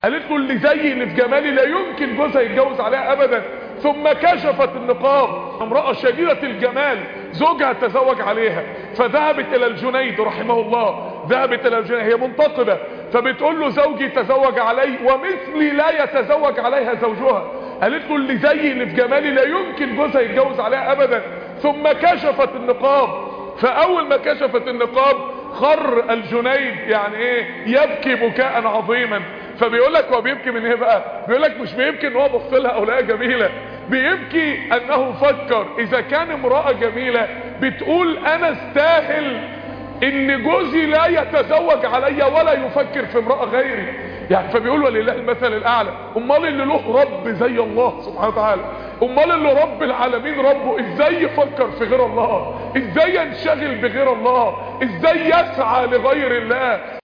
قالت له اللي زي اللي في جمالي لا يمكن جوزها يتجوز عليها ابدا ثم كشفت النقاب امرأة شديدة الجمال زوجها تزوج عليها فذهبت الى الجنيد رحمه الله ذهبت الى الجنيد هي منتقبة فبتقول له زوجي تزوج علي ومثلي لا يتزوج عليها زوجها قالت له اللي زي اللي في جمالي لا يمكن جوزها يتجوز عليها ابدا ثم كشفت النقاب فاول ما كشفت النقاب خر الجنيد يعني ايه يبكي بكاء عظيما فبيقول لك هو بيبكي من ايه بقى بيقول لك مش بيبكي ان هو بص لها او لقاها جميله بيبكي انه فكر اذا كان امراه جميله بتقول انا استاهل ان جوزي لا يتزوج عليا ولا يفكر في امراه غيري يعني فبيقول ولله المثل الاعلى امال اللي له رب زي الله سبحانه وتعالى امال اللي رب العالمين ربه ازاي يفكر في غير الله ازاي ينشغل بغير الله ازاي يسعى لغير الله